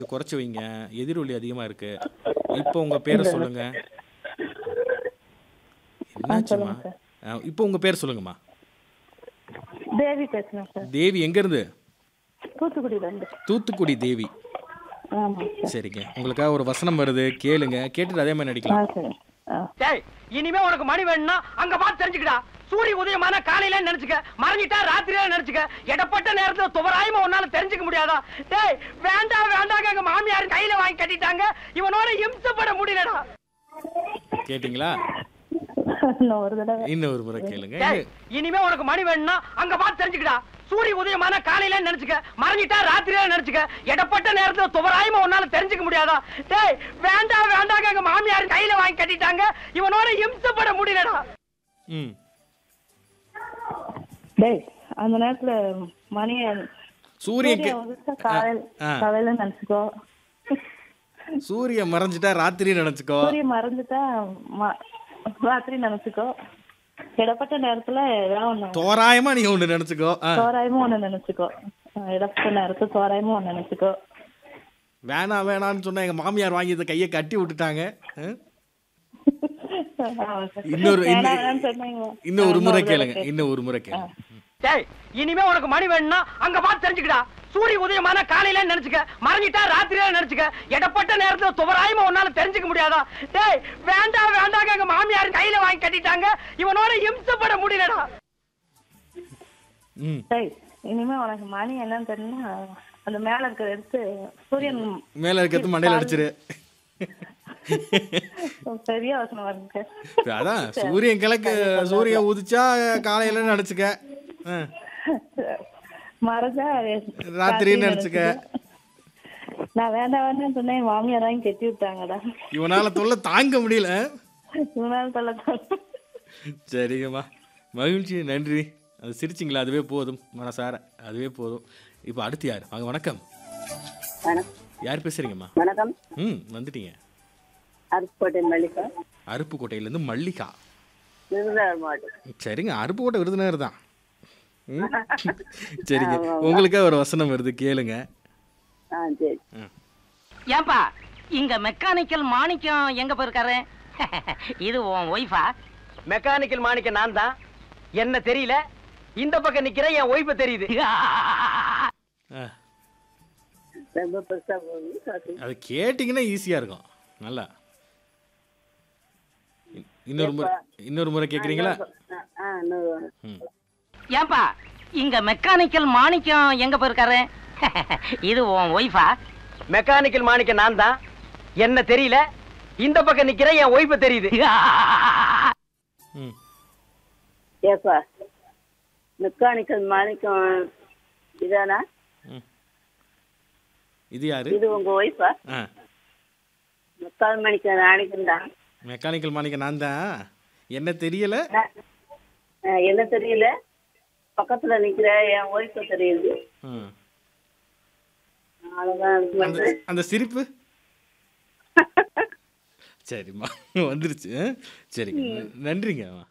குறைச்சு வைங்க எதிரொலி அதிகமா இருக்கு இப்போ உங்க பேரை சொல்லுங்க என்னாச்சுமா சொல்லுங்க ஆ, இப்போ உங்க பேர் சொல்லுங்கம்மா தேவி பேசுறேன் சார் தேவி எங்க இருந்து தூத்துக்குடியில இருந்து தூத்துக்குடி தேவி ஆமா சார் சரிங்க உங்களுக்காக ஒரு வசனம் வருது கேளுங்க கேட்டுட்டு அதே மாதிரி ஆ நடிக்கலாம் சரி ஆ டேய் இனிமே உனக்கு மணி வேணும்னா அங்க பார்த்து தெரிஞ்சுக்கடா சூரிய உதயமான காலையில நினைச்சுக்க மறைஞ்சிட்டா ராத்திரியில நினைச்சுக்க இடப்பட்ட நேரத்துல துவராயமா உன்னால தெரிஞ்சுக்க முடியாதா டேய் வேண்டாம் வேண்டாங்க எங்க மாமியார் கையில வாங்கி கட்டிட்டாங்க இவனோட இம்சப்பட முடியலடா கேட்டிங்களா இன்னும் ஒரு தடவை இன்னும் ஒரு முறை கேளுங்க டேய் இனிமே உனக்கு மணி வேணும்னா அங்க பார்த்து தெரிஞ்சுக்கடா சூரிய உதயமான காலையில நினைச்சுக்க மறைஞ்சிட்டா ராத்திரியில நினைச்சுக்க இடப்பட்ட நேரத்துல துவராயமா உன்னால தெரிஞ்சுக்க முடியாதா டேய் வேண்டாம் வேண்டாங்க எங்க மாமியார் கையில வாங்கி கட்டிட்டாங்க இவனோட இம்சப்பட முடியலடா ம் டேய் அந்த நேரத்துல மணி சூரியன் கே- வந்துச்சா காலையில ஆ. காலையில நினைச்சுக்கோ சூரியன் மறைஞ்சிட்டா ராத்திரி நினைச்சுக்கோ சூரியன் மறைஞ்சிட்டா ம- ராத்திரி நினைச்சுக்கோ இடப்பட்ட நேரத்துல ஏதாவது ஒண்ணு தோராயமா நீங்க ஒண்ணு நினைச்சுக்கோ ஆ. தோராயமும் ஒண்ணு நினைச்சுக்கோ ஆ, இடப்பட்ட நேரத்துல தோராயமும் ஒண்ணு நினைச்சுக்கோ வேணாம் வேணாம்னு சொன்னா எங்க மாமியார் வாங்கி இதை கையை கட்டி விட்டுட்டாங்க ஆ? ஆமா சார். இன்னொரு வேணாம் இன்னும் வேணாம்னு சொன்னீங்க. இன்னும் ஒரு ஆ, முறை இன்னொரு கேளுங்க தடவை இன்னும் ஒரு முறை கேளுங்க டேய் இனிமே உனக்கு மணி வேணும்னா அங்க பார்த்து தெரிஞ்சுக்கடா சூரிய உதயமான காலையில நினைச்சுக்க மறைஞ்சிட்டா ராத்திரியில நினைச்சுக்க இடப்பட்ட நேரத்துல துவராயமா உன்னால தெரிஞ்சுக்க முடியாதா டேய் வேண்டாம் வேண்டாங்க எங்க மாமியார் கையில வாங்கி கட்டிட்டாங்க இவனோட இம்சப்பட முடியலடா ம் டேய், இனிமே உனக்கு மணி என்னன்னு தெரியுமா அந்த மேல இருக்கிற எடுத்து சூரியன் மேல இருக்கிறது மண்டையில அடிச்சிரு பெரிய வசனம் வருங்க அதான் சூரியன் கிழக்கு சூரியன் உதிச்சா காலையில நினைச்சுக்க ஆ. மறைஞ்சா ராத்திரின்னு நினைச்சுக்க. நான் வேண்டாம் வேண்டாம் சொன்னேன் என் மாமியார் வாங்கி கட்டி விட்டாங்கடா இவனால தொல்லை தாங்க முடியல இவனால தொல்லை தாங்க. சரிங்கம்மா மகிழ்ச்சி நன்றி அது சிரிச்சிங்களா அதுவே போதும் மனசார அதுவே போதும் இப்போ அடுத்து யார் வாங்க வணக்கம் வணக்கம் யார் பேசுறீங்கம்மா வணக்கம் ம் வந்துட்டீங்க அருப்புக்கோட்டை மல்லிகா அருப்புக்கோட்டையிலேருந்து மல்லிகா விருதுநகர் மாவட்டம் சரிங்க அருப்புக்கோட்டை விருதுநகர் தான் ம். சரிங்க உங்களுக்கே ஒரு வசனம் வருது கேளுங்க ஆ சரி ஏன்பா இங்க மெக்கானிக்கல் மாணிக்கம் எங்க போயிருக்காரு இது உன் ஒய்ஃபா மெக்கானிக்கல் மாணிக்க நான் தான் என்ன தெரியல இந்த பக்கம் நிக்கிற என் ஒய்ஃப தெரியுது ஆ, ரொம்ப பெருசா போகுது காசு. அது கேட்டிங்கன்னா ஈஸியாக இருக்கும் நல்லா இ- இன்னொரு முறை இன்னொரு முறை கேட்குறீங்களா ஆ, ஆ இன்னொரு ம் ஏன்பா இங்க மெக்கானிக்கல் மாணிக்கம் எங்க போயிருக்காரு இது உன் ஒய்ஃபா மெக்கானிக்கல் மாணிக்க நான் தான் என்ன தெரியல இந்த பக்கம் நிக்கிற என் ஒய்ஃப தெரியுது ம் ஏப்பா மெக்கானிக்கல் மாணிக்கம் இதானா ம் இது யாரு இது உங்க ஒய்ஃபா ஆ மெக்கால் மணிக்க நாளைக்கும் தான் மெக்கானிக்கல் மாணிக்க நான் தான் என்ன தெரியல என்ன தெரியல பக்கத்துல நிக்கிற என் ஒய்ஃப தெரியுது ம். அவ்வளவுதான் இது அந்த வந்து அந்த சிரிப்பு சரிம்மா வந்துருச்சு ஆ? சரிங்க நன்றிங்க